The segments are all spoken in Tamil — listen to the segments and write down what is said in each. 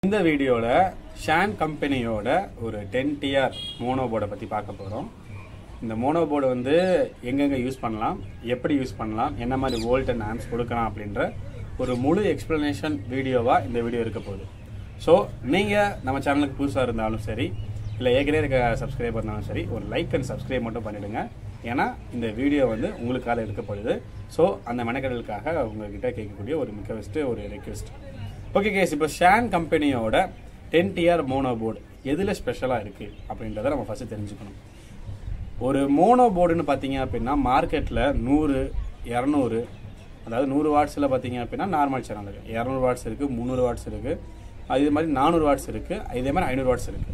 இந்த வீடியோவில் ஷான் கம்பெனியோட ஒரு டென் டிஆர் மோனோ போர்டை பற்றி பார்க்க போகிறோம் இந்த மோனோ போர்டு வந்து எங்கெங்கே யூஸ் பண்ணலாம் எப்படி யூஸ் பண்ணலாம் என்ன மாதிரி வோல்ட் அண்ட் ஆம்ஸ் கொடுக்கலாம் அப்படின்ற ஒரு முழு எக்ஸ்ப்ளனேஷன் வீடியோவாக இந்த வீடியோ இருக்க போகுது ஸோ நீங்கள் நம்ம சேனலுக்கு புதுசாக இருந்தாலும் சரி இல்லை ஏற்கனவே இருக்க சப்ஸ்கிரைப் இருந்தாலும் சரி ஒரு லைக் அண்ட் சப்ஸ்கிரைப் மட்டும் பண்ணிவிடுங்க ஏன்னா இந்த வீடியோ வந்து உங்களுக்காக எடுக்கப்படுது ஸோ அந்த மெனக்கடலுக்காக உங்ககிட்ட கேட்கக்கூடிய ஒரு மிக பெஸ்ட்டு ஒரு ரெக்வெஸ்ட் ஓகே கேஸ் இப்போ ஷான் கம்பெனியோட டென் டிஆர் மோனோ போர்டு எதில் ஸ்பெஷலாக இருக்குது அப்படின்றத நம்ம ஃபஸ்ட்டு தெரிஞ்சுக்கணும் ஒரு மோனோ போர்டுன்னு பார்த்தீங்க அப்படின்னா மார்க்கெட்டில் நூறு இரநூறு அதாவது நூறு வாட்ஸில் பார்த்தீங்க அப்படின்னா நார்மல் சேனல் இருக்குது இரநூறு வாட்ஸ் இருக்குது முந்நூறு வாட்ஸ் இருக்குது அது மாதிரி நானூறு வாட்ஸ் இருக்குது இதே மாதிரி ஐநூறு வாட்ஸ் இருக்குது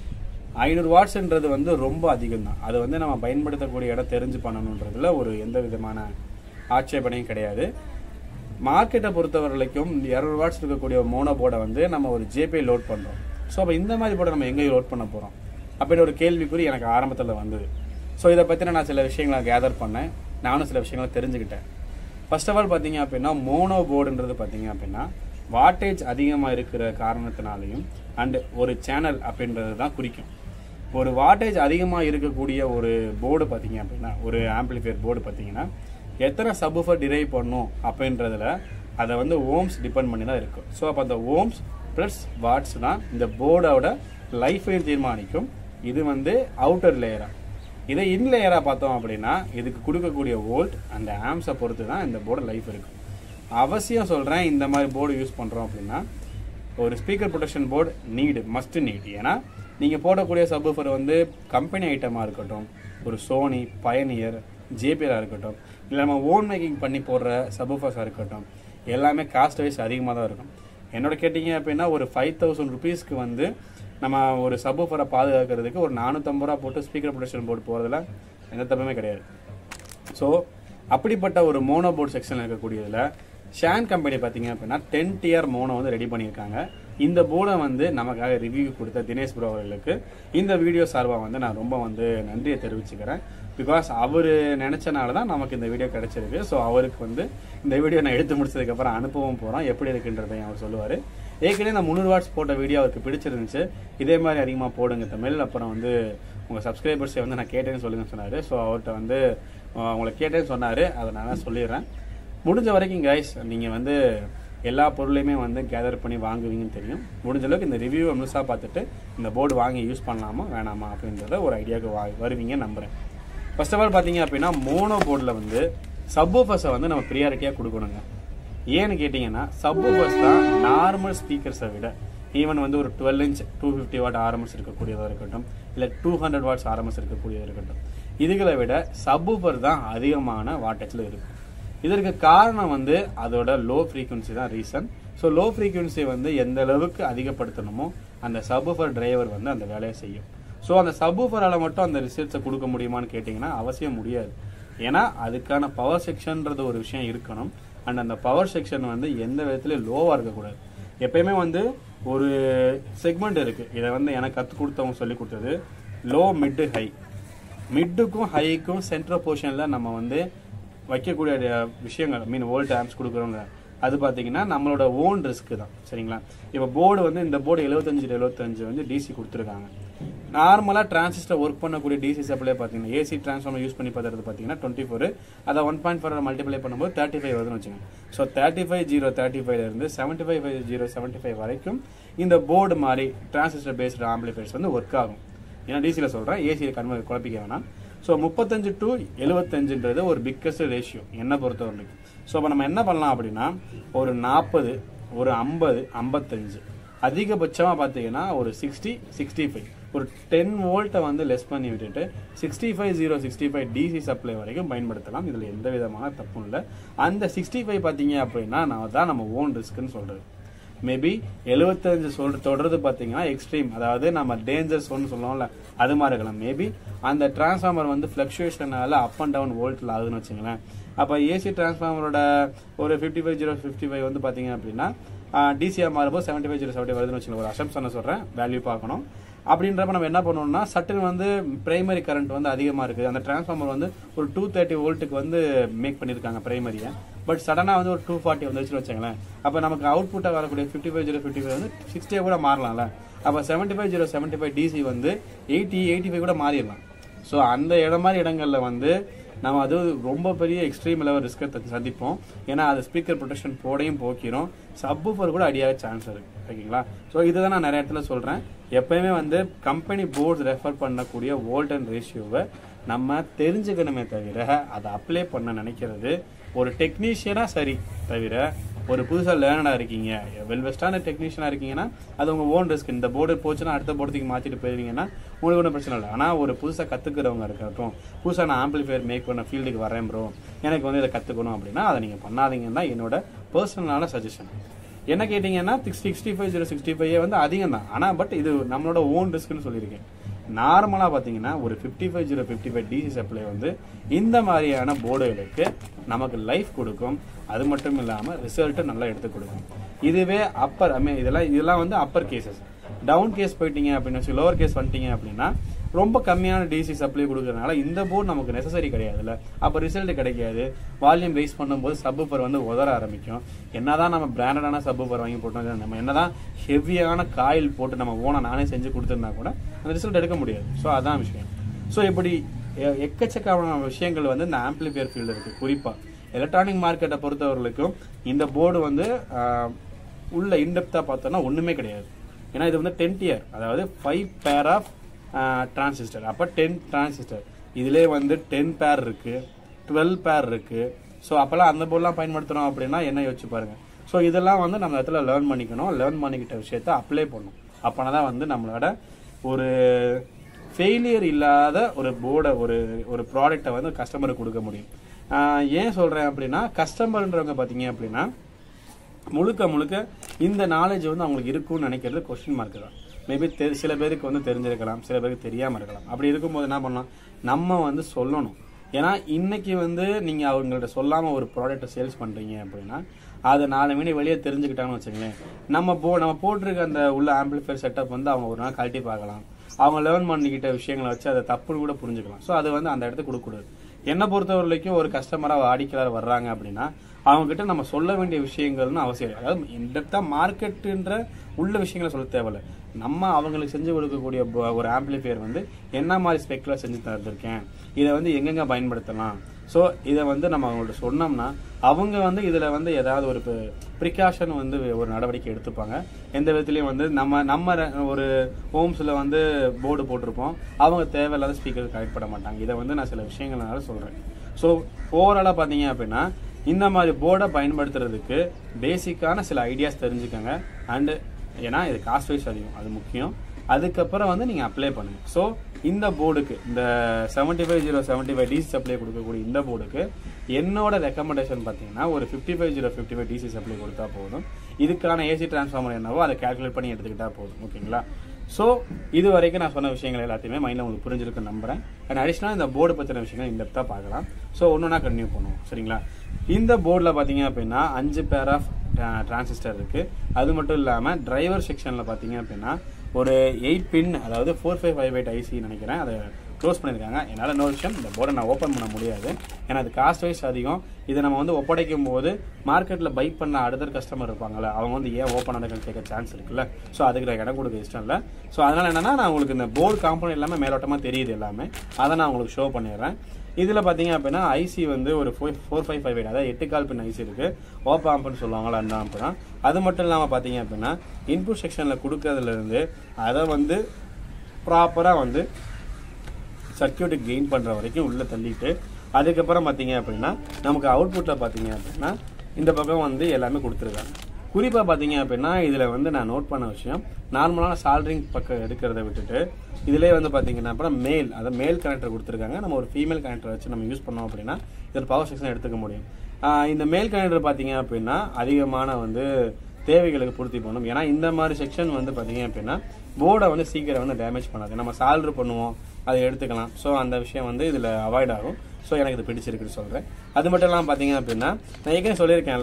ஐநூறு வாட்ஸ்ன்றது வந்து ரொம்ப அதிகம் தான் அதை வந்து நம்ம பயன்படுத்தக்கூடிய இடம் தெரிஞ்சு பண்ணணுன்றதுல ஒரு எந்த விதமான ஆட்சேபனையும் கிடையாது மார்க்கெட்டை பொறுத்த வரைக்கும் இரநூறு வாட்ஸ் இருக்கக்கூடிய மோனோ போர்டை வந்து நம்ம ஒரு ஜேபே லோட் பண்ணுறோம் ஸோ அப்போ இந்த மாதிரி போர்டை நம்ம எங்கே லோட் பண்ண போகிறோம் அப்படின்னு ஒரு கேள்விக்குறி எனக்கு ஆரம்பத்தில் வந்தது ஸோ இதை பற்றின நான் சில விஷயங்களை கேதர் பண்ணேன் நானும் சில விஷயங்களை தெரிஞ்சுக்கிட்டேன் ஃபர்ஸ்ட் ஆஃப் ஆல் பார்த்தீங்க அப்படின்னா மோனோ போர்டுன்றது பார்த்தீங்க அப்படின்னா வாட்டேஜ் அதிகமாக இருக்கிற காரணத்தினாலையும் அண்ட் ஒரு சேனல் அப்படின்றது தான் குறிக்கும் ஒரு வாட்டேஜ் அதிகமாக இருக்கக்கூடிய ஒரு போர்டு பார்த்தீங்க அப்படின்னா ஒரு ஆம்பிளிஃபையர் போர்டு பார்த்தீங்கன்னா எத்தனை சப்ஃபர் டிரைவ் பண்ணும் அப்படின்றதுல அதை வந்து ஓம்ஸ் டிபெண்ட் பண்ணி தான் இருக்கும் ஸோ அப்போ அந்த ஓம்ஸ் ப்ளஸ் வாட்ஸ் தான் இந்த போர்டோட லைஃபையும் தீர்மானிக்கும் இது வந்து அவுட்டர் லேயரா இதை இன் லேயராக பார்த்தோம் அப்படின்னா இதுக்கு கொடுக்கக்கூடிய வோல்ட் அந்த ஆம்ஸை பொறுத்து தான் இந்த போர்டு லைஃப் இருக்கும் அவசியம் சொல்கிறேன் இந்த மாதிரி போர்டு யூஸ் பண்ணுறோம் அப்படின்னா ஒரு speaker protection board need must need ஏன்னா நீங்கள் போடக்கூடிய சப்வூஃபர் வந்து கம்பெனி ஐட்டமாக இருக்கட்டும் ஒரு சோனி பயனியர் ஜேபிஆராக இருக்கட்டும் இல்லை நம்ம ஓன் மேக்கிங் பண்ணி போடுற சப்வூஃபர்ஸாக இருக்கட்டும் எல்லாமே காஸ்ட் வைஸ் அதிகமாக தான் இருக்கும் என்னோட கேட்டிங்க அப்படின்னா ஒரு ஃபைவ் தௌசண்ட் ருபீஸ்க்கு வந்து நம்ம ஒரு சப்வூஃபரை பாதுகாக்கிறதுக்கு ஒரு நானூற்றம்பது ரூபா போட்டு ஸ்பீக்கர் ப்ரொடெக்ஷன் போர்டு போகிறதுல எந்த தப்புமே கிடையாது ஸோ அப்படிப்பட்ட ஒரு மோனோ போர்ட் செக்ஷன் இருக்கக்கூடியதில் ஷான் கம்பெனி பார்த்தீங்க அப்படின்னா டென் டிஆர் மோனோ வந்து ரெடி பண்ணியிருக்காங்க இந்த போர்டை வந்து நமக்காக ரிவ்யூ கொடுத்த தினேஷ் ப்ரோ அவர்களுக்கு இந்த வீடியோ சார்பாக வந்து நான் ரொம்ப வந்து நன்றியை தெரிவிச்சுக்கிறேன் பிகாஸ் அவர் நினச்சனால தான் நமக்கு இந்த வீடியோ கிடைச்சிருக்கு ஸோ அவருக்கு வந்து இந்த வீடியோ நான் எடுத்து முடிச்சதுக்கப்புறம் அனுப்பவும் போகிறோம் எப்படி இருக்குன்றதையும் அவர் சொல்லுவார் ஏற்கனவே நான் முந்நூறு வாட்ஸ் போட்ட வீடியோ அவருக்கு பிடிச்சிருந்துச்சு இதே மாதிரி அதிகமாக போடுங்க தமிழ் அப்புறம் வந்து உங்கள் சப்ஸ்கிரைபர்ஸை வந்து நான் கேட்டேன்னு சொல்லுங்கன்னு சொன்னார் ஸோ அவர்கிட்ட வந்து அஹ், உங்களை கேட்டேன்னு சொன்னார் அதை நான் சொல்லிடுறேன் முடிஞ்ச வரைக்கும் கைஸ் நீங்கள் வந்து எல்லா பொருளையுமே வந்து கேதர் பண்ணி வாங்குவீங்கன்னு தெரியும் முடிஞ்ச அளவுக்கு இந்த ரிவ்யூவை முழுசாக பார்த்துட்டு இந்த போர்டு வாங்கி யூஸ் பண்ணலாமா வேணாமா அப்படின்றத ஒரு ஐடியாவுக்கு வா வருவீங்க நம்புகிறேன் ஃபர்ஸ்ட் ஆஃப் ஆல் பார்த்தீங்க அப்படின்னா மோனோ போர்டில் வந்து சப்வூஃபர்ஸை வந்து நம்ம ப்ரியாரிட்டியாக கொடுக்கணுங்க ஏன்னு கேட்டிங்கன்னா சப்வூஃபர்ஸ் தான் நார்மல் ஸ்பீக்கர்ஸை விட ஈவன் வந்து ஒரு twelve inch two fifty watt RMS இருக்கக்கூடியதாக இருக்கட்டும் இல்லை டூ ஹண்ட்ரட் வாட்ஸ் ஆர்எம்எஸ் இருக்கக்கூடியதாக இருக்கட்டும் இதுகளை விட சப்வூஃபர் தான் அதிகமான வாட்டேஜில் இருக்கும் இதற்கு காரணம் வந்து அதோட லோ ஃப்ரீக்குவன்சி தான் ரீசன் ஸோ லோ ஃப்ரீக்குவன்சி வந்து எந்த அளவுக்கு அதிகப்படுத்தணுமோ அந்த சப்வூஃபர் டிரைவர் வந்து அந்த வேலையை செய்யும் ஸோ அந்த சப்வூஃபரால் மட்டும் அந்த ரிசல்ட்ஸை கொடுக்க முடியுமான்னு கேட்டிங்கன்னா அவசியம் முடியாது ஏன்னா அதுக்கான பவர் செக்ஷன்ன்றது ஒரு விஷயம் இருக்கணும் அண்ட் அந்த பவர் செக்ஷன் வந்து எந்த விதத்துலையும் லோவாக இருக்கக்கூடாது எப்பயுமே வந்து ஒரு செக்மெண்ட் இருக்குது இதை வந்து எனக்கு கற்றுக் கொடுத்தவங்க சொல்லி கொடுத்தது லோ மிட்டு ஹை மிட்டுக்கும் ஹைக்கும் சென்ட்ரல் போர்ஷனில் நம்ம வந்து வைக்கக்கூடிய அஹ், விஷயங்கள் மீன் வோல்ட் ஆம்ஸ் கொடுக்குறோங்க அது பார்த்தீங்கன்னா நம்மளோட ஓன் ரிஸ்க் தான் சரிங்களா இப்போ போர்டு வந்து இந்த போர்டு எழுபத்தஞ்சு எழுபத்தஞ்சு வந்து டிசி கொடுத்துருக்காங்க நார்மலாக டிரான்சிஸ்டர் ஒர்க் பண்ணக்கூடிய டிசி சப்ளை பார்த்தீங்கன்னா ஏசி டிரான்ஸ்ஃபார்மர் யூஸ் பண்ணி பார்த்துறது பார்த்தீங்கன்னா டுவெண்ட்டி ஃபோர் அதை ஒன் பாயிண்ட் ஃபோர் மல்டிப்ளை பண்ணும்போது தேர்ட்டி ஃபைவ் வருதுன்னு வச்சுக்கோங்க so thirty five zero thirty ஃபைவ்லேருந்து seventy five five zero seventy five வரைக்கும் இந்த போர்டு மாதிரி டிரான்சிஸ்டர் பேஸ்டு ஆம்பிளிஃபைர்ஸ் வந்து ஒர்க் ஆகும் ஏன்னா டிசியில் சொல்கிறேன் ஏசியில் கன்வெர்ட் குழப்பிக்க வேணாம் ஸோ முப்பத்தஞ்சு டு எழுபத்தஞ்சுன்றது ஒரு பிக்கஸ்ட் ரேஷியோ என்னை பொறுத்தவரைக்கும் ஸோ அப்போ நம்ம என்ன பண்ணலாம் அப்படின்னா ஒரு நாற்பது ஒரு ஐம்பது ஐம்பத்தஞ்சு அதிகபட்சமாக பார்த்தீங்கன்னா ஒரு சிக்ஸ்டி சிக்ஸ்டி ஃபைவ் ஒரு டென் வோல்ட்டை வந்து லெஸ் பண்ணி விட்டுட்டு sixty five zero sixty five DC supply வரைக்கும் பயன்படுத்தலாம் இதில் எந்த விதமான தப்பும் இல்லை அந்த சிக்ஸ்டி ஃபைவ் பார்த்தீங்க அப்படின்னா நான் தான் நம்ம ஓன் ரிஸ்க்குன்னு சொல்கிறது மேபி எழுபத்தஞ்சு சொல் தொடர்றது பார்த்தீங்கன்னா எக்ஸ்ட்ரீம் அதாவது நம்ம டேஞ்சர் சொன்னு சொல்லுவோம்ல அது மாதிரி இருக்கலாம் மேபி அந்த டிரான்ஸ்ஃபார்மர் வந்து ஃப்ளக்சுவேஷனால அப் அண்ட் டவுன் வோல்ட்டில் ஆகுதுன்னு வச்சுங்களேன் அப்போ ஏசி டிரான்ஸ்ஃபார்மரோட ஒரு fifty five zero fifty five வந்து பார்த்தீங்க அப்படின்னா டிசிஆர் மாறும்போது செவன்டி ஃபைவ் ஜீரோ செவன்டி வருதுன்னு வச்சுக்கோங்க ஒரு அசம்ஷனை சொல்கிறேன் வேல்யூ பார்க்கணும் அப்படின்றப்ப நம்ம என்ன பண்ணணும்னா சட்டுன்னு வந்து பிரைமரி கரண்ட் வந்து அதிகமாக இருக்குது அந்த டிரான்ஸ்ஃபார்மர் வந்து ஒரு டூ தேர்ட்டி வோல்ட்டுக்கு வந்து மேக் பண்ணியிருக்காங்க பிரைமரியை பட் சடனாக வந்து ஒரு டூ ஃபார்ட்டி வந்துச்சுன்னு வச்சுங்களேன் அப்போ நமக்கு அவுட்புட்டாக வரக்கூடிய fifty five zero fifty five வந்து சிக்ஸ்டியாக கூட மாறலாம்ல அப்போ seventy five zero seventy five DC வந்து எயிட்டி எயிட்டி ஃபைவ் கூட மாறிடலாம் ஸோ அந்த இடம் மாதிரி இடங்கள்ல வந்து நம்ம அது ரொம்ப பெரிய எக்ஸ்ட்ரீம் லெவல் ரிஸ்க்கை சந்திப்போம் ஏன்னா அது ஸ்பீக்கர் ப்ரொடெக்ஷன் போடையும் போக்கிரும் சப்வூஃபர் கூட அடியாக சான்ஸ் இருக்கு ஓகேங்களா ஸோ இதுதான் நான் நிறைய இடத்துல சொல்றேன் எப்பயுமே வந்து கம்பெனி போர்டு ரெஃபர் பண்ணக்கூடிய வோல்ட் அண்ட் ரேஷியோவை நம்ம தெரிஞ்சுக்கணுமே தவிர அதை அப்ளை பண்ண நினைக்கிறது ஒரு டெக்னீஷியனாக சரி தவிர ஒரு புதுசாக லேர்னடாக இருக்கீங்க வெல் வெஸ்டான டெக்னீஷியனாக இருக்கீங்கன்னா அது உங்கள் ஓன் ரிஸ்க் இந்த போர்டு போச்சுன்னா அடுத்த போர்டுக்கு மாற்றிட்டு போயிருவீங்கன்னா உங்களுக்கு ஒன்றும் பிரச்சனை இல்லை ஆனால் ஒரு புதுசாக கற்றுக்கிறவங்க இருக்கட்டும் புதுசாக நான் ஆம்பிளிஃபையர் மேக் பண்ண ஃபீல்டுக்கு வரேன் ப்ரோ எனக்கு வந்து இதை கற்றுக்கணும் அப்படின்னா அதை நீங்கள் பண்ணாதீங்கன்னா என்னோட பர்சனலான சஜஷன் என்ன கேட்டிங்கன்னா six sixty five zero sixty five வந்து அதிகம் தான் ஆனால் பட் இது நம்மளோட ஓன் ரிஸ்க்னு சொல்லியிருக்கேன் நார்மலாக பார்த்தீங்கன்னா ஒரு fifty five zero fifty five DC supply வந்து இந்த மாதிரியான போர்டுகளுக்கு நமக்கு லைஃப் கொடுக்கும் அது மட்டும் இல்லாமல் ரிசல்ட்டு நல்லா எடுத்து கொடுக்கும் இதுவே அப்பர் ஐ மீன் இதெல்லாம் இதெல்லாம் வந்து அப்பர் கேசஸ் டவுன் கேஸ் போயிட்டீங்க அப்படின்னு வச்சு லோவர் கேஸ் வந்துட்டீங்க அப்படின்னா ரொம்ப கம்மியான டிசி சப்ளை கொடுக்கறதுனால இந்த போர்டு நமக்கு நெசசரி கிடையாதுல்ல அப்போ ரிசல்ட் கிடைக்காது வால்யூம் ரைஸ் பண்ணும்போது சப்பூஃபர் வந்து உதற ஆரம்பிக்கும் என்னதான் நம்ம பிராண்டடான சப்பூஃபர் வாங்கி போட்டோம் நம்ம என்னதான் ஹெவியான காயில் போட்டு நம்ம ஓனை நானே செஞ்சு கொடுத்துருந்தா கூட அந்த ரிசல்ட் எடுக்க முடியாது ஸோ அதான் விஷயம் ஸோ இப்படி எ- எக்கச்சக்கமான விஷயங்கள் வந்து இந்த ஆம்பிளிஃபையர் ஃபீல்டு இருக்கு குறிப்பா எலக்ட்ரானிக் மார்க்கெட்டை பொறுத்தவரைக்கும் இந்த போர்டு வந்து ஆஹ், உள்ள இன்டெப்தா பார்த்தோம்னா ஒண்ணுமே கிடையாது ஏன்னா இது வந்து டென் டியர் அதாவது ஃபைவ் பேர் ஆஃப் டிரான்சிஸ்டர் அப்போ டென் டிரான்சிஸ்டர் இதுலேயே வந்து டென் பேர் இருக்கு டுவெல் பேர் இருக்கு ஸோ அப்போல்லாம் அந்த போர்டெலாம் பயன்படுத்துகிறோம் அப்படின்னா என்ன யோசிச்சு பாருங்க ஸோ இதெல்லாம் வந்து நம்ம இடத்துல லேர்ன் பண்ணிக்கணும் லேர்ன் பண்ணிக்கிட்ட விஷயத்த அப்ளை பண்ணணும் அப்போனா தான் வந்து நம்மளோட ஒரு ஃபெயிலியர் இல்லாத ஒரு போர்டை ஒரு ஒரு ப்ராடக்ட்டை வந்து கஸ்டமருக்கு கொடுக்க முடியும் ஆஹ் ஏன் சொல்கிறேன் அப்படின்னா கஸ்டமர்ன்றவங்க பார்த்தீங்க அப்படின்னா முழுக்க முழுக்க இந்த நாலேஜ் வந்து அவங்களுக்கு இருக்கும்னு நினைக்கிறது கொஸ்டின் மார்க் தான் மேபி சில பேருக்கு வந்து தெரிஞ்சிருக்கலாம் சில பேருக்கு தெரியாம இருக்கலாம் அப்படி இருக்கும்போது என்ன பண்ணலாம் நம்ம வந்து சொல்லணும் ஏன்னா இன்னைக்கு வந்து நீங்க அவங்கள்ட்ட சொல்லாம ஒரு ப்ராடக்ட்டை சேல்ஸ் பண்றீங்க அப்படின்னா அதை நாலு மணி வெளியே தெரிஞ்சுக்கிட்டாங்கன்னு வச்சுங்களேன் நம்ம போ நம்ம போட்டிருக்க அந்த உள்ள ஆம்பிளிஃபையர் செட்டப் வந்து அவங்க ஒரு நாள் கழட்டி பார்க்கலாம் அவங்க லேர்ன் பண்ணிக்கிட்ட விஷயங்களை வச்சு அதை தப்புன்னு கூட புரிஞ்சுக்கலாம் ஸோ அது வந்து அந்த இடத்துக்கு கொடுக்கக்கூடாது என்னை பொறுத்த வரைக்கும் ஒரு கஸ்டமராக வாடிக்கையாளர் வர்றாங்க அப்படின்னா அவங்க கிட்ட நம்ம சொல்ல வேண்டிய விஷயங்கள்னு அவசியம் இல்லை. அதாவது இன்டெப்தா மார்க்கெட்டுன்ற உள்ள விஷயங்களை சொல்ல தேவையில்ல நம்ம அவங்களுக்கு செஞ்சு கொடுக்கக்கூடிய ப- ஒரு ஆம்பிளிஃபையர் வந்து என்ன மாதிரி ஸ்பெக்கில் செஞ்சு தந்திருக்கேன் இதை வந்து எங்கெங்க பயன்படுத்தலாம் ஸோ இதை வந்து நம்ம அவங்கள்ட்ட சொன்னோம்னா அவங்க வந்து இதில் வந்து ஏதாவது ஒரு ப்ரிகாஷன் வந்து ஒரு நடவடிக்கை எடுத்துப்பாங்க எந்த விதத்துலையும் வந்து நம்ம நம்ம ர- ஒரு ஹோம்ஸில் வந்து போர்டு போட்டிருப்போம் அவங்க தேவையில்லாத ஸ்பீக்கர் கனெக்ட் பண்ண மாட்டாங்க இதை வந்து நான் சில விஷயங்கள்னால சொல்கிறேன் ஸோ ஓவராலாக பார்த்தீங்க அப்படின்னா இந்த மாதிரி போர்டை பயன்படுத்துறதுக்கு பேசிக்கான சில ஐடியாஸ் தெரிஞ்சுக்கோங்க அண்டு ஏன்னா இது காஸ்ட் வைஸ் அதிகம் அது முக்கியம் அதுக்கப்புறம் வந்து நீங்கள் அப்ளை பண்ணுங்க ஸோ இந்த போர்டுக்கு இந்த seventy five zero seventy five DC supply கொடுக்கக்கூடிய இந்த போர்டுக்கு என்னோட ரெக்கமெண்டேஷன் பார்த்தீங்கன்னா ஒரு fifty five zero fifty five DC supply கொடுத்தா போதும் இதுக்கான ஏசி டிரான்ஸ்ஃபார்மர் என்னவோ அதை கால்குலேட் பண்ணி எடுத்துக்கிட்டா போதும் ஓகேங்களா ஸோ இது வரைக்கும் நான் சொன்ன விஷயங்கள் எல்லாத்தையுமே மைண்டில் உங்களுக்கு புரிஞ்சிருக்குன்னு நம்புறேன் அண்ட் அடிஷ்னலாக இந்த போர்டு பற்றின விஷயங்கள் இந்த தான் பார்க்கலாம் ஸோ ஒன்று கண்டினியூ பண்ணுவோம் சரிங்களா இந்த போர்டில் பார்த்தீங்க அப்படின்னா அஞ்சு பேர் ஆஃப் டிரான்சிஸ்டர் இருக்கு அது மட்டும் இல்லாமல் டிரைவர் செக்ஷனில் பார்த்தீங்க அப்படின்னா ஒரு எயிட் பின் அதாவது four five five eight IC நினைக்கிறேன் அதை க்ளோஸ் பண்ணியிருக்காங்க என்னால் இன்னொரு விஷயம் இந்த போர்டை நான் ஓப்பன் பண்ண முடியாது ஏன்னா அது காஸ்ட் வைஸ் அதிகம் இதை நம்ம வந்து ஒப்படைக்கும் போது மார்க்கெட்டில் பை பண்ண அடுத்த கஸ்டமர் இருப்பாங்கல்ல அவங்க வந்து ஏன் ஓப்பன் ஆனதுன்னு கேட்க சான்ஸ் இருக்குல்ல ஸோ அதுக்கு நான் இடம் கொடுக்க இஷ்டம் இல்லை ஸோ அதனால் என்னன்னா நான் உங்களுக்கு இந்த போர்டு காம்பவுண்ட் எல்லாமே மேலோட்டமாக தெரியுது எல்லாமே அதை நான் உங்களுக்கு ஷோ பண்ணிடுறேன் இதில் பார்த்தீங்க அப்படின்னா ஐசி வந்து ஒரு four four five five eight அதாவது எட்டு கால் பின் ஐசி இருக்கு ஓப்ப ஆம்புன்னு சொல்லுவாங்களா அந்த ஆம்பு தான் அது மட்டும் இல்லாமல் பார்த்தீங்க அப்படின்னா இன்புட் செக்ஷனில் கொடுக்கறதுலேருந்து அதை வந்து ப்ராப்பராக வந்து சர்க்கியூட்டுக்கு கெயின் பண்ணுற வரைக்கும் உள்ளே தள்ளிட்டு அதுக்கப்புறம் பார்த்தீங்க அப்படின்னா நமக்கு அவுட்புட்டில் பார்த்தீங்க அப்படின்னா இந்த பக்கம் வந்து எல்லாமே கொடுத்துருக்காங்க குறிப்பாக பார்த்தீங்க அப்படின்னா இதில் வந்து நான் நோட் பண்ண விஷயம் நார்மலான சால்ட்ரிங் பக்கம் எடுக்கிறத விட்டுட்டு இதிலே வந்து பார்த்தீங்கன்னா அப்புறம் மேல் அதாவது மேல் கனெக்டர் கொடுத்துருக்காங்க நம்ம ஒரு ஃபீமேல் கனெக்டர் வச்சு நம்ம யூஸ் பண்ணோம் அப்படின்னா இதில் பவர் செக்ஷன் எடுத்துக்க முடியும் ஆஹ் இந்த மேல் கனெக்டர் பார்த்தீங்க அப்படின்னா அதிகமான வந்து தேவைகளுக்கு பூர்த்தி பண்ணும் ஏன்னா இந்த மாதிரி செக்ஷன் வந்து பார்த்தீங்க அப்படின்னா போர்டை வந்து சீக்கிரம் வந்து டேமேஜ் பண்ணாது நம்ம சால்ட்ரு பண்ணுவோம் அதை எடுத்துக்கலாம் ஸோ அந்த விஷயம் வந்து இதில் அவாய்ட் ஆகும் ஸோ எனக்கு இது பிடிச்சிருக்குன்னு சொல்கிறேன் அது மட்டும் இல்லாமல் பார்த்தீங்க அப்படின்னா நான் ஏற்கனவே சொல்லியிருக்கேன்ல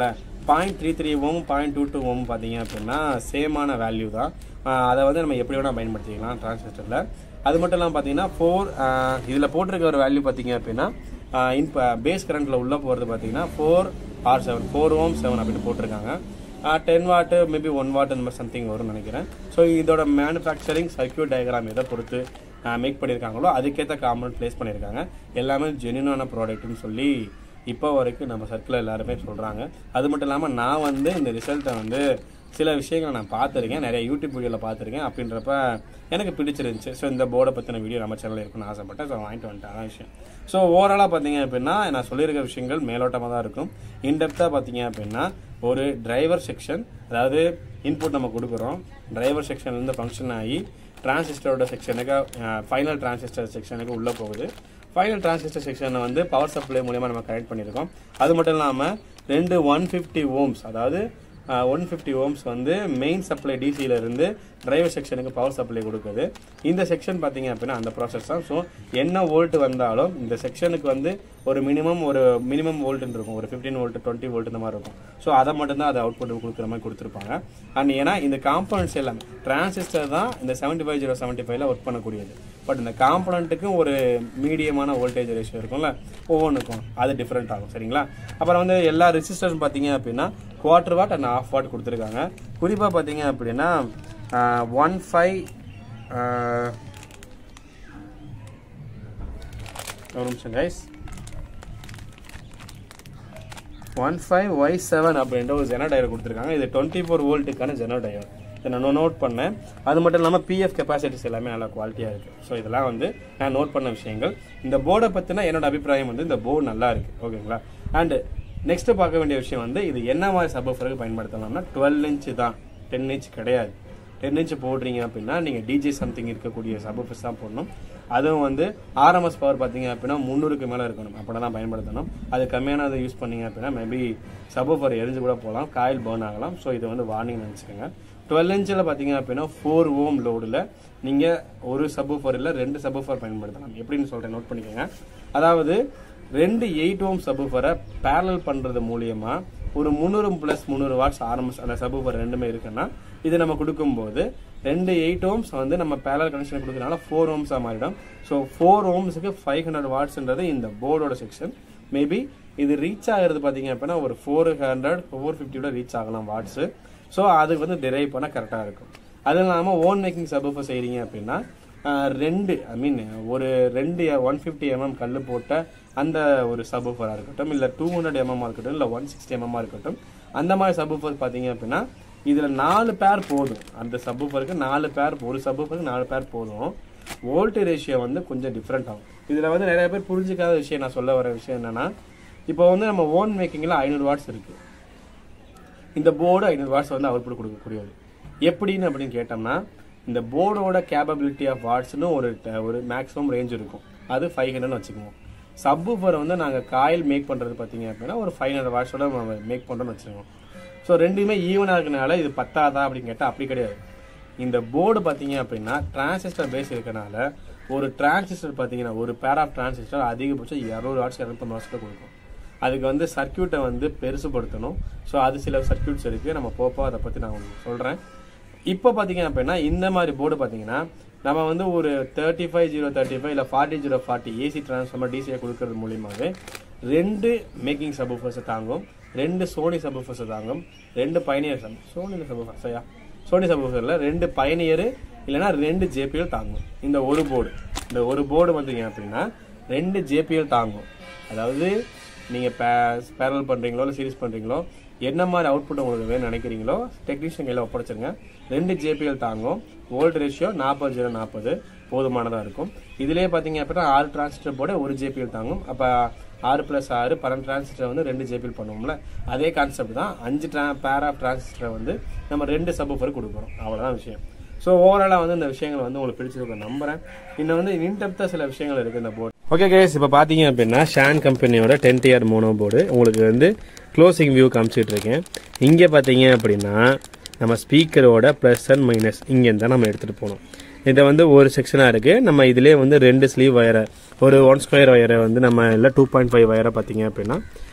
point three three ohm point two two ohm பார்த்தீங்க அப்படின்னா சேமான வேல்யூ தான் ஆஹ் அதை வந்து நம்ம எப்படி வேணால் பயன்படுத்திக்கலாம் டிரான்சிஸ்டரில் அது மட்டும் இல்லாமல் பார்த்தீங்கன்னா ஃபோர் இதில் போட்டிருக்க ஒரு வேல்யூ பார்த்தீங்க அப்படின்னா இப்போ பேஸ் கரண்ட்டில் உள்ளே போகிறது பார்த்தீங்கன்னா four R seven four ohm seven அப்படின்னு போட்டிருக்காங்க டென் வாட்டு மேபி ஒன் வாட் அந்த மாதிரி சம்திங் வரும்னு நினைக்கிறேன் ஸோ இதோட மேனுஃபேக்சரிங் சர்க்கியூட் டயக்ராம் எதை பொறுத்து மேக் பண்ணியிருக்காங்களோ அதுக்கேற்ற காம்பனண்ட் ப்ளேஸ் பண்ணியிருக்காங்க எல்லாமே ஜென்யூனான ப்ராடக்ட்னு சொல்லி இப்போ வரைக்கும் நம்ம சர்க்கிளில் எல்லாருமே சொல்கிறாங்க அது மட்டும் இல்லாமல் நான் வந்து இந்த ரிசல்ட்டை வந்து சில விஷயங்களை நான் பார்த்துருக்கேன் நிறைய யூடியூப் வீடியோவில் பார்த்துருக்கேன் அப்படின்றப்ப எனக்கு பிடிச்சிருந்துச்சு ஸோ இந்த போர்டை பற்றின வீடியோ நம்ம சேனலில் இருக்குன்னு ஆசைப்பட்டேன் ஸோ வாங்கிட்டு வந்துட்டேன் அதான் விஷயம் ஸோ ஓவராலாக பார்த்தீங்க அப்படின்னா நான் சொல்லியிருக்க விஷயங்கள் மேலோட்டமாக தான் இருக்கும் இன்டெப்த்தாக பார்த்தீங்க அப்படின்னா ஒரு டிரைவர் செக்ஷன் அதாவது இன்புட் நம்ம கொடுக்குறோம் டிரைவர் செக்ஷன்லேருந்து ஃபங்க்ஷன் ஆகி டிரான்சிஸ்டரோட செக்ஷனுக்கு ஃபைனல் டிரான்சிஸ்டர் செக்ஷனுக்கு உள்ளே போகுது ஃபைனல் டிரான்சிஸ்டர் செக்ஷனை வந்து பவர் சப்ளை மூலியமாக நம்ம கனெக்ட் பண்ணியிருக்கோம் அது மட்டும் இல்லாமல் ரெண்டு ஒன் ஃபிஃப்டி ஓம்ஸ் அதாவது ஒன் ஃபிஃப்டி ஓம்ஸ் வந்து மெயின் சப்ளை டிசியில இருந்து டிரைவர் செக்ஷனுக்கு பவர் சப்ளை கொடுக்குது இந்த செக்ஷன் பார்த்தீங்க அப்படின்னா அந்த ப்ராசஸ் தான் ஸோ என்ன வோல்ட் வந்தாலும் இந்த செக்ஷனுக்கு வந்து ஒரு மினிமம் ஒரு மினிமம் வோல்ட்னு இருக்கும் ஒரு ஃபிஃப்டீன் வோல்ட் டுவெண்ட்டி வோல்ட் இந்த மாதிரி இருக்கும் ஸோ அதை மட்டும்தான் அதை அவுட்புட் கொடுக்குற மாதிரி கொடுத்துருப்பாங்க அண்ட் ஏன்னா இந்த காம்பனன்ட்ஸ் எல்லாமே டிரான்சிஸ்டர் தான் இந்த செவன்ட்டி ஃபைவ் ஜீரோ செவன்ட்டி ஃபைவ்ல ஒர்க் பண்ணக்கூடியது பட் இந்த காம்பனண்ட்டுக்கும் ஒரு மீடியமான வோல்டேஜ் ரேஷியோ இருக்கும்ல ஒவ்வொன்றுக்கும் அது டிஃப்ரெண்ட் ஆகும் சரிங்களா அப்புறம் வந்து எல்லா ரெசிஸ்டர்ஸ் பார்த்தீங்க அப்படின்னா quarter watt and half watt கொடுத்துருக்காங்க குறிப்பாக பார்த்தீங்க அப்படின்னா ஒன் ஃபைவ் ஒரு நிமிஷம் guys one five Y seven அப்படின்ற ஒரு ஜெனோ டயர் கொடுத்துருக்காங்க இது டுவெண்ட்டி ஃபோர் வோல்ட்டுக்கான ஜெனோ டயர் இதை நான் நோட் பண்ணேன் அது மட்டும் இல்லாமல் பிஎஃப் கெப்பாசிட்டிஸ் எல்லாமே நல்லா குவாலிட்டியாக இருக்குது ஸோ இதெல்லாம் வந்து நான் நோட் பண்ண விஷயங்கள் இந்த போர்டை பற்றின என்னோட அபிப்பிராயம் வந்து இந்த போர்டு நல்லா இருக்குது ஓகேங்களா அண்டு நெக்ஸ்ட் பார்க்க வேண்டிய விஷயம் வந்து இது என்ன மாதிரி சப்ஃபருக்கு பயன்படுத்தலாம்னா டுவெல் இன்ச் தான் டென் இன்ச் கிடையாது டென் இன்ச் போடுறீங்க அப்படின்னா நீங்கள் டிஜே சம்திங் இருக்கக்கூடிய சப்ஃபர்ஸ் தான் போடணும் அதுவும் வந்து ஆர்எம்எஸ் பவர் பார்த்தீங்க அப்படின்னா முந்நூறுக்கு மேலே இருக்கணும் அப்படின்னா தான் பயன்படுத்தணும் அது கம்மியானதை யூஸ் பண்ணீங்க அப்படின்னா மேபி சப்ஃபர் எரிஞ்சு கூட போகலாம் காயில் பேர்ன் ஆகலாம் ஸோ இது வந்து வார்னிங் நினச்சிக்கோங்க டுவெல் இன்ச்சில் பார்த்தீங்க அப்படின்னா ஃபோர் ஓம் லோடில் நீங்கள் ஒரு சப்ஃபர் இல்லை ரெண்டு சப்ஃபர் பயன்படுத்தலாம் எப்படின்னு சொல்கிறேன் நோட் பண்ணிக்கோங்க அதாவது ரெண்டு எயிட் ஓம் சப்ஃபரை பேரல் பண்ணுறது மூலியமா ஒரு முந்நூறு ப்ளஸ் முந்நூறு வாட்ஸ் ஆர்எம்எஸ் அந்த சப்ஃபர் ரெண்டுமே இருக்குன்னா இது நம்ம கொடுக்கும்போது ரெண்டு எயிட் ஓம்ஸ் வந்து நம்ம பேரல் கனெக்ஷன் கொடுக்கறனால ஃபோர் ஓம்ஸாக மாறிடும் ஸோ ஃபோர் ஓம்ஸுக்கு ஃபைவ் ஹண்ட்ரட் வாட்ஸ்ன்றது இந்த போர்டோட செக்ஷன் மேபி இது ரீச் ஆகிறது பார்த்தீங்க அப்படின்னா ஒரு ஃபோர் ஹண்ட்ரட் ஃபோர் ஃபிஃப்டியோட ரீச் ஆகலாம் வாட்ஸு ஸோ அதுக்கு வந்து டிரைவ் பண்ணால் கரெக்டாக இருக்கும் அது இல்லாமல் ஓன் மேக்கிங் சப்ஃபர் செய்கிறீங்க அப்படின்னா ஆஹ், ரெண்டு ஐ மீன் ஒரு ரெண்டு ஒன் ஃபிஃப்டி எம்எம் கல் போட்ட அந்த ஒரு சப்ஃபராக இருக்கட்டும் இல்லை டூ ஹண்ட்ரட் எம்எம்மாக இருக்கட்டும் இல்லை ஒன் சிக்ஸ்டி எம்எம்மாக இருக்கட்டும் அந்த மாதிரி சப்ஃபர் பார்த்தீங்க அப்படின்னா இதில் நாலு பேர் போதும் அந்த சப்ஃபருக்கு நாலு பேர் ஒரு சப்ஃபருக்கு நாலு பேர் போதும் வோல்ட் ரேஷியோ வந்து கொஞ்சம் டிஃப்ரெண்ட் ஆகும் இதில் வந்து நிறைய பேர் புரிஞ்சுக்காத விஷயம் நான் சொல்ல வர விஷயம் என்னன்னா இப்போ வந்து நம்ம ஓன் மேக்கிங்கில் ஐநூறு வாட்ஸ் இருக்குது இந்த போர்டு ஐநூறு வாட்ஸ் வந்து அவுட்புட் கொடுக்கக்கூடியது எப்படின்னு அப்படின்னு கேட்டோம்னா இந்த போர்டோட கேப்பபிலிட்டி ஆஃப் வாட்ஸ்னு ஒரு ட- ஒரு மேக்ஸிமம் ரேஞ்ச் இருக்கும் அது ஃபைவ் ஹண்ட்ரட்னு வச்சுக்குவோம் சப்வூஃபர் வந்து நாங்கள் காயில் மேக் பண்ணுறது பார்த்தீங்க அப்படின்னா ஒரு ஃபைவ் ஹண்ட்ரட் வாட்ஸோட நம்ம மேக் பண்ணுறோம்னு வச்சுருக்கோம் ஸோ ரெண்டுமே ஈவனாக இருக்கனால இது பத்தாதா அப்படின்னு கேட்டால் அப்படி கிடையாது இந்த போர்டு பார்த்தீங்க அப்படின்னா டிரான்சிஸ்டர் பேஸ் இருக்கனால ஒரு டிரான்சிஸ்டர் பார்த்தீங்கன்னா ஒரு பேர் ஆஃப் டிரான்சிஸ்டர் அதிகபட்சம் இரநூறு வாட்ஸ் இரநூத்தம்பது வாட்ஸில் கொடுக்கும் அதுக்கு வந்து சர்க்கியூட்டை வந்து பெருசுபடுத்தணும் ஸோ அது சில சர்க்கியூட்ஸ் இருக்குது நம்ம போப்போ அதை பற்றி நான் உங்களுக்கு சொல்கிறேன் இப்போ பார்த்தீங்க அப்படின்னா இந்த மாதிரி போர்டு பார்த்தீங்கன்னா நம்ம வந்து ஒரு thirty five zero thirty five இல்லை forty zero forty AC transformer டிசியை கொடுக்கறது மூலியமாகவே ரெண்டு மேக்கிங் சப்ஃபர்ஸை தாங்கும் ரெண்டு சோனி சப்ஃபர்ஸை தாங்கும் ரெண்டு பயணியர் சப் சோனி சப்ஃபர் சரியா சோனி சப்ஃபரில் ரெண்டு பயணியர் இல்லைன்னா ரெண்டு ஜேபிஎல் தாங்கும் இந்த ஒரு போர்டு இந்த ஒரு போர்டு பார்த்தீங்க அப்படின்னா ரெண்டு ஜேபிஎல் தாங்கும் அதாவது நீங்கள் பே பேரல் பண்ணுறீங்களோ இல்லை சீரிஸ் பண்ணுறீங்களோ என்ன மாதிரி அவுட்புட் உங்களுக்கு வேணும்னு நினைக்கிறீங்களோ டெக்னீஷியன் கையில் ஒப்படைச்சிருங்க ரெண்டு ஜேபிஎல் தாங்கும் வோல்ட் ரேஷியோ நாற்பது ஜீரோ நாற்பது போதுமானதாக இருக்கும் இதுலேயே பார்த்தீங்க அப்படின்னா ஆறு டிரான்சிஸ்டர் போட ஒரு ஜேபிஎல் தாங்கும் அப்போ ஆறு ப்ளஸ் ஆறு பன்னெண்டு டிரான்சிஸ்டர் வந்து ரெண்டு ஜேபிஎல் பண்ணுவோம்ல அதே கான்செப்ட் தான் அஞ்சு ட்ரா பேர் ஆஃப் டிரான்சிஸ்டர் வந்து நம்ம ரெண்டு சப்ஃபர் கொடுக்குறோம் அவ்வளோதான் விஷயம் ஸோ ஓவராலாக வந்து இந்த விஷயங்கள் வந்து உங்களுக்கு பிடிச்சிருக்கும் நம்புறேன் இன்னும் வந்து இன்டெப்த்தாக சில விஷயங்கள் இருக்குது இந்த போர்டு ஓகே கேஸ் இப்போ பார்த்தீங்க அப்படின்னா ஷான் கம்பெனியோட டென் டிஆர் மோனோ போர்டு உங்களுக்கு வந்து க்ளோசிங் வியூ காமிச்சிட்டு இருக்கேன் இங்கே பார்த்தீங்க அப்படின்னா நம்ம ஸ்பீக்கரோட ப்ளஸ் அண்ட் மைனஸ் இங்கேருந்து தான் நம்ம எடுத்துகிட்டு போகணும் இதை வந்து ஒரு செக்ஷனாக இருக்குது நம்ம இதிலே வந்து ரெண்டு ஸ்லீவ் வயரை ஒரு ஒன் ஸ்கொயர் வயரை வந்து நம்ம இல்லை டூ பாயிண்ட் ஃபைவ் வயரை பார்த்தீங்க அப்படின்னா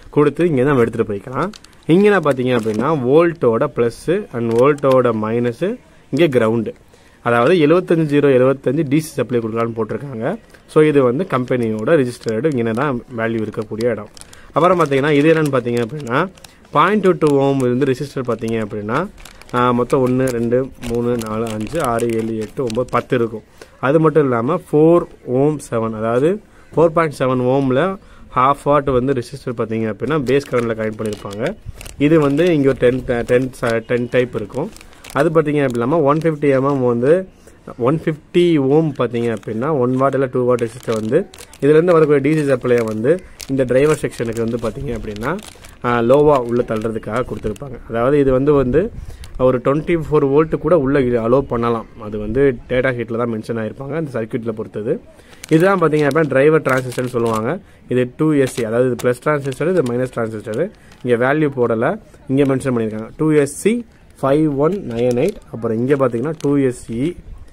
கொடுத்து இங்கே நம்ம எடுத்துகிட்டு போய்க்கலாம் இங்கே பார்த்தீங்க அப்படின்னா வோல்ட்டோட ப்ளஸ்ஸு அண்ட் வோல்ட்டோட மைனஸு இங்கே கிரவுண்டு அதாவது எழுபத்தஞ்சு ஜீரோ எழுபத்தஞ்சு டிசி சப்ளை கொடுக்கலான்னு போட்டிருக்காங்க ஸோ இது வந்து கம்பெனியோட ரிஜிஸ்டர்டு இங்கே தான் வேல்யூ இருக்கக்கூடிய இடம் அப்புறம் பார்த்தீங்கன்னா இது என்னன்னு பார்த்தீங்க அப்படின்னா பாயிண்ட் டூ டூ ஓம் வந்து ரெசிஸ்டர் பார்த்தீங்க அப்படின்னா ஆஹ், மொத்தம் ஒன்று ரெண்டு மூணு நாலு அஞ்சு ஆறு ஏழு எட்டு ஒம்பது பத்து இருக்கும் அது மட்டும் இல்லாமல் ஃபோர் ஓம் செவன் அதாவது ஃபோர் பாயிண்ட் செவன் ஓமில் ஹாஃப் வாட் வந்து ரெசிஸ்டர் பார்த்தீங்க அப்படின்னா பேஸ் கரண்டில் கனெக்ட் பண்ணியிருப்பாங்க இது வந்து இங்கே ஒரு டென் டென் டென் டைப் இருக்கும் அது பார்த்தீங்க அப்படி இல்லாமல் ஒன் ஃபிஃப்டி எம்எம் வந்து ஒன் ஃபிஃப்டி ஓம் பார்த்தீங்க அப்படின்னா ஒன் வாட் இல்லை டூ வாட் ரெசிஸ்டர் வந்து இதுலேருந்து வரக்கூடிய டிசி சப்ளையை வந்து இந்த டிரைவர் செக்ஷனுக்கு வந்து பார்த்தீங்க அப்படின்னா லோவாக உள்ள தள்ளுறதுக்காக கொடுத்துருப்பாங்க அதாவது இது வந்து வந்து ஒரு டுவெண்ட்டி ஃபோர் வோல்ட்டு கூட உள்ள அலோவ் பண்ணலாம் அது வந்து டேட்டா ஷீட்டில் தான் மென்ஷன் ஆயிருப்பாங்க அந்த சர்க்யூட்டில் பொறுத்தது இதுதான் பார்த்தீங்க அப்படின்னா டிரைவர் டிரான்சிஸ்டர்னு சொல்லுவாங்க இது டூ எஸ்சி அதாவது இது ப்ளஸ் டிரான்சிஸ்டர் இது மைனஸ் டிரான்சிஸ்டர் இங்கே வேல்யூ போடலை இங்கே மென்ஷன் பண்ணியிருக்காங்க two SC five one nine eight அப்புறம் இங்கே பார்த்தீங்கன்னா two SC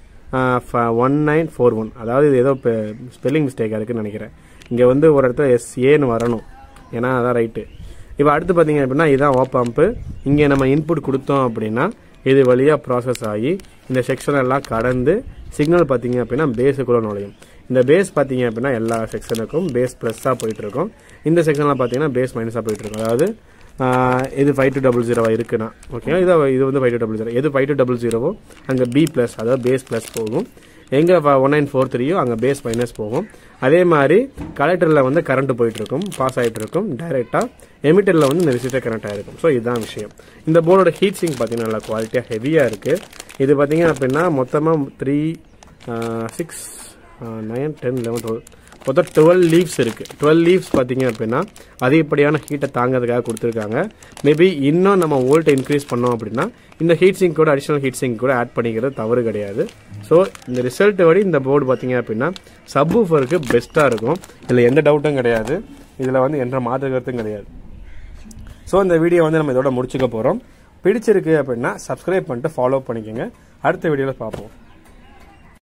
one nine four one அதாவது இது ஏதோ ஸ்பெல்லிங் மிஸ்டேக்காக இருக்குன்னு நினைக்கிறேன் இங்கே வந்து ஒரு இடத்துல எஸ்ஏன்னு வரணும் ஏன்னா அதான் ரைட்டு இப்போ அடுத்து பார்த்தீங்க அப்படின்னா இதுதான் ஓ பம்பு இங்கே நம்ம இன்புட் கொடுத்தோம் அப்படின்னா இது வழியாக ப்ராசஸ் ஆகி இந்த செக்ஷன் எல்லாம் கடந்து சிக்னல் பார்த்தீங்க அப்படின்னா பேஸுக்குள்ளே நுழையும் இந்த பேஸ் பார்த்தீங்க அப்படின்னா எல்லா செக்ஷனுக்கும் பேஸ் ப்ளஸ்ஸாக போயிட்டு இருக்கும் இந்த செக்ஷனில் பார்த்தீங்கன்னா பேஸ் மைனஸாக போயிட்டு இருக்கும் அதாவது ஆஹ், இது ஃபைவ் டூ டபுள் ஜீரோவா இருக்குன்னா ஓகேங்களா இது இது வந்து ஃபைவ் டூ டபுள் ஜீரோ எது ஃபைவ் டூ டபுள் ஜீரோவோ அங்கே பி ப்ளஸ் அதாவது பேஸ் ப்ளஸ் போகும் எங்கே ஒன் நைன் ஃபோர் த்ரீயோ அங்கே பேஸ் மைனஸ் போகும் அதே மாதிரி கலெக்டரில் வந்து கரண்ட் போயிட்டு இருக்கும் பாஸ் ஆகிட்டு இருக்கும் டைரெக்டாக எமிட்டரில் வந்து இந்த ரெசிஸ்டர் கனெக்ட் ஆகிருக்கும் ஸோ இதுதான் விஷயம் இந்த போர்டோட ஹீட் சிங் பார்த்தீங்கன்னா நல்லா குவாலிட்டியாக ஹெவியாக இருக்குது இது பார்த்தீங்க அப்படின்னா மொத்தமாக three six nine ten eleven twelve மொத்தம் டுவெல் லீவ்ஸ் இருக்குது டுவெல் லீவ்ஸ் பார்த்தீங்க அப்படின்னா அதிகப்படியான ஹீட்டை தாங்கிறதுக்காக கொடுத்துருக்காங்க மேபி இன்னும் நம்ம வோல்ட்டை இன்க்ரீஸ் பண்ணோம் அப்படின்னா இந்த ஹீட் சிங்க் கூட அடிஷனல் ஹீட் சிங்க் கூட ஆட் பண்ணிக்கிறது தவறு கிடையாது ஸோ இந்த ரிசல்ட் வரை இந்த போர்டு பார்த்தீங்க அப்படின்னா சப்வூஃபருக்கு பெஸ்ட்டாக இருக்கும் இதில் எந்த டவுட்டும் கிடையாது இதில் வந்து எந்த மாற்று கருத்தும் கிடையாது ஸோ இந்த வீடியோ வந்து நம்ம இதோட முடிச்சுக்க போகிறோம் பிடிச்சிருக்கு அப்படின்னா சப்ஸ்கிரைப் பண்ணிட்டு ஃபாலோ பண்ணிக்கோங்க அடுத்த வீடியோவில் பார்ப்போம்